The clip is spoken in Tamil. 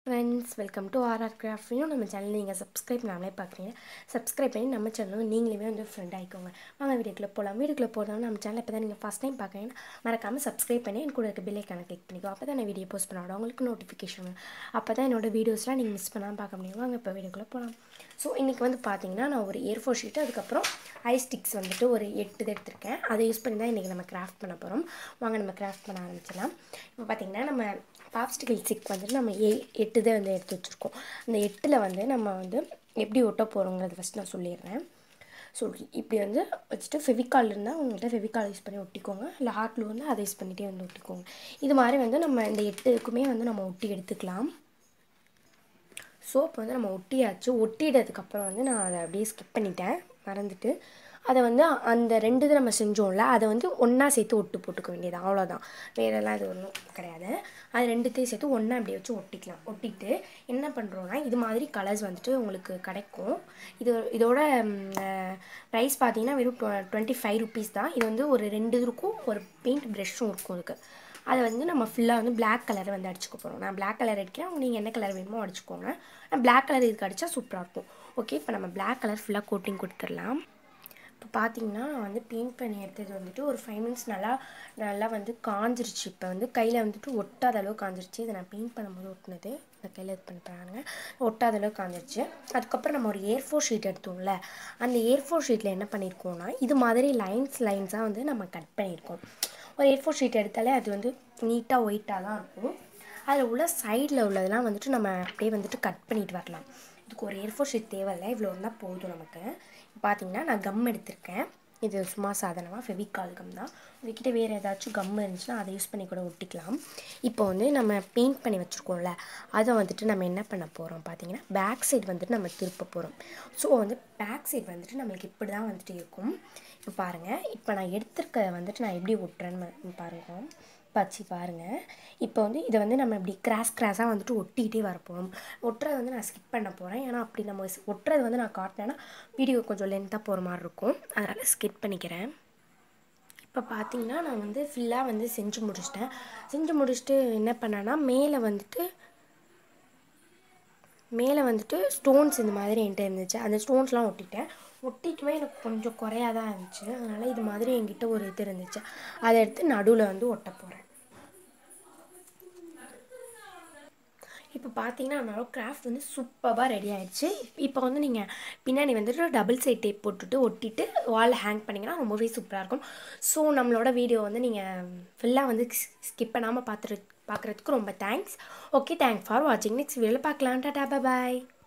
ஃப்ரெண்ட்ஸ் வெல்கம் டு ஆர்ஆர் கிராஃப்டையும் நம்ம சேனல் நீங்கள் சப்ஸ்கிரைப் பண்ணாமலே பார்க்குறீங்க சப்ஸ்கிரைப் பண்ணி நம்ம சேனலும் நீங்களுமே வந்து ஃப்ரெண்ட் ஆகிக்கோங்க வாங்க வீடியோக்குள்ளே போகலாம் வீடியோக்குள்ளே போகிறதால நம்ம சேனல் இப்போ தான் நீங்கள் ஃபஸ்ட் டைம் பார்க்குறீங்கன்னா மறக்காமல் சப்ஸ்கிரைப் பண்ணி என் கூட இருக்க பில்லைக்கான கிளிக் பண்ணிக்கோ அப்போ தான் நான் வீடியோ போஸ்ட் பண்ண உங்களுக்கு நோட்டிஃபிகேஷன் வரும் அப்போ தான் என்னோட வீடியோஸ்லாம் நீங்கள் மிஸ் பண்ணாமல் பார்க்க முடியும் வாங்க இப்போ வீடியோக்குள்ளே போகலாம் ஸோ இன்றைக்கி வந்து பார்த்தீங்கன்னா நான் ஒரு ஏர் ஃபோர் ஷீட்டு அதுக்கப்புறம் ஐ ஸ்டிக்ஸ் வந்துட்டு ஒரு எட்டு இது எடுத்திருக்கேன் அதை யூஸ் பண்ணி தான் இன்றைக்கி நம்ம கிராஃப்ட் பண்ண போகிறோம் வாங்க நம்ம கிராஃப்ட் பண்ண ஆரம்பிச்சிடலாம் இப்போ பார்த்தீங்கன்னா நம்ம பாப்ஸ்டிக்கல் ஸ்டிக் வந்துட்டு நம்ம ஏ எட்டு தான் வந்து எடுத்து வச்சுருக்கோம் அந்த எட்டில் வந்து நம்ம வந்து எப்படி ஒட்ட போகிறோங்கிறது ஃபஸ்ட் நான் சொல்லிடுறேன் ஸோ இப்படி வந்து வச்சுட்டு ஃபெவிகால் இருந்தால் உங்கள்கிட்ட ஃபெவிகால் யூஸ் பண்ணி ஒட்டிக்கோங்க இல்லை ஹார்ட்லு வந்து அதை யூஸ் பண்ணிகிட்டே வந்து ஒட்டிக்கோங்க இது மாதிரி வந்து நம்ம இந்த எட்டுக்குமே வந்து நம்ம ஒட்டி எடுத்துக்கலாம் ஸோ இப்போ வந்து நம்ம ஒட்டியாச்சு ஒட்டிட்டதுக்கப்புறம் வந்து நான் அதை அப்படியே ஸ்கிப் பண்ணிட்டேன் மறந்துட்டு அதை வந்து அந்த ரெண்டு இது நம்ம செஞ்சோம்ல அதை வந்து ஒன்றா சேர்த்து ஒட்டு போட்டுக்க வேண்டியது அவ்வளோதான் வேறெல்லாம் இது ஒன்றும் கிடையாது அது ரெண்டுத்தையும் சேர்த்து ஒன்றா அப்படியே வச்சு ஒட்டிக்கலாம் ஒட்டிட்டு என்ன பண்ணுறோன்னா இது மாதிரி கலர்ஸ் வந்துட்டு உங்களுக்கு கிடைக்கும் இது இதோட ப்ரைஸ் பார்த்தீங்கன்னா வெறும் டுவெண்ட்டி ஃபைவ் ருபீஸ் தான் இது வந்து ஒரு ரெண்டு இருக்கும் ஒரு பெயிண்ட் ப்ரெஷ்ஷும் இருக்கும் இதுக்கு அதை வந்து நம்ம ஃபுல்லாக வந்து பிளாக் கலர் வந்து அடிச்சுக்க போகிறோம் நான் பிளாக் கலர் அடிக்கிறேன் நீங்கள் என்ன கலர் வேணுமோ அடிச்சுக்கோங்க நான் பிளாக் கலர் இதுக்கு அடித்தா சூப்பராக இருக்கும் ஓகே இப்போ நம்ம பிளாக் கலர் ஃபுல்லாக கோட்டிங் கொடுத்துடலாம் இப்போ பார்த்தீங்கன்னா நான் வந்து பெயிண்ட் பண்ணி எடுத்தது வந்துட்டு ஒரு ஃபைவ் மினிட்ஸ் நல்லா நல்லா வந்து காஞ்சிருச்சு இப்போ வந்து கையில் வந்துட்டு ஒட்டாத அளவு காஞ்சிருச்சு இதை நான் பெயிண்ட் பண்ணும்போது ஒட்டினது இந்த கையில் இது பண்ணி பாருங்க ஒட்டாத அளவு காஞ்சிருச்சு அதுக்கப்புறம் நம்ம ஒரு ஏர் ஃபோர் ஷீட் எடுத்தோம்ல அந்த ஏர் ஃபோர் ஷீட்டில் என்ன பண்ணியிருக்கோம்னா இது மாதிரி லைன்ஸ் லைன்ஸாக வந்து நம்ம கட் பண்ணியிருக்கோம் ஒரு ஏர் ஃபோர் ஷீட் எடுத்தாலே அது வந்து நீட்டாக ஒயிட்டாக தான் இருக்கும் அதில் உள்ள சைடில் உள்ளதெல்லாம் வந்துட்டு நம்ம அப்படியே வந்துட்டு கட் பண்ணிட்டு வரலாம் இதுக்கு ஒரு ஏர் ஃபோர் ஷீட் தேவையில்லை இவ்வளோ இருந்தால் போதும் நமக்கு பார்த்தீங்கன்னா நான் கம் எடுத்திருக்கேன் இது சும்மா சாதாரணமாக ஃபெவிகால் கம் தான் உங்ககிட்ட வேறு ஏதாச்சும் கம் இருந்துச்சுன்னா அதை யூஸ் பண்ணி கூட ஒட்டிக்கலாம் இப்போ வந்து நம்ம பெயிண்ட் பண்ணி வச்சுருக்கோம்ல அதை வந்துட்டு நம்ம என்ன பண்ண போகிறோம் பார்த்தீங்கன்னா பேக் சைடு வந்துட்டு நம்ம திருப்ப போகிறோம் ஸோ வந்து பேக் சைடு வந்துட்டு நம்மளுக்கு இப்படி தான் வந்துட்டு இருக்கும் இப்போ பாருங்கள் இப்போ நான் எடுத்திருக்க வந்துட்டு நான் எப்படி ஒட்டுறேன்னு பாருங்கள் பச்சி பாருங்கள் இப்போ வந்து இதை வந்து நம்ம இப்படி கிராஸ் கிராஸாக வந்துட்டு ஒட்டிக்கிட்டே வரப்போம் ஒட்டுறது வந்து நான் ஸ்கிப் பண்ண போகிறேன் ஏன்னா அப்படி நம்ம ஒட்டுறது வந்து நான் காட்டினேன்னா வீடியோ கொஞ்சம் லென்த்தாக போகிற மாதிரி இருக்கும் அதனால் ஸ்கிப் பண்ணிக்கிறேன் இப்போ பார்த்தீங்கன்னா நான் வந்து ஃபுல்லாக வந்து செஞ்சு முடிச்சிட்டேன் செஞ்சு முடிச்சுட்டு என்ன பண்ணேன்னா மேலே வந்துட்டு மேலே வந்துட்டு ஸ்டோன்ஸ் இந்த மாதிரி என்கிட்ட இருந்துச்சு அந்த ஸ்டோன்ஸ்லாம் ஒட்டிட்டேன் ஒட்டிட்டுமே எனக்கு கொஞ்சம் குறையாக தான் இருந்துச்சு அதனால் இது மாதிரி என்கிட்ட ஒரு இது இருந்துச்சு அதை எடுத்து நடுவில் வந்து ஒட்ட போகிறேன் இப்போ பார்த்தீங்கன்னா நம்மளோட கிராஃப்ட் வந்து சூப்பராக ரெடி ஆயிடுச்சு இப்போ வந்து நீங்கள் பின்னாடி வந்துட்டு டபுள் சைட் டேப் போட்டுட்டு ஒட்டிட்டு வாலில் ஹேங் பண்ணிங்கன்னா ரொம்பவே சூப்பராக இருக்கும் ஸோ நம்மளோட வீடியோ வந்து நீங்கள் ஃபுல்லாக வந்து ஸ்கிப் பண்ணாமல் பார்த்துட்டு பார்க்குறதுக்கு ரொம்ப தேங்க்ஸ் ஓகே தேங்க்ஸ் ஃபார் வாட்சிங் நெக்ஸ்ட் வீடியோவில் பார்க்கலாம் டாடா பாய்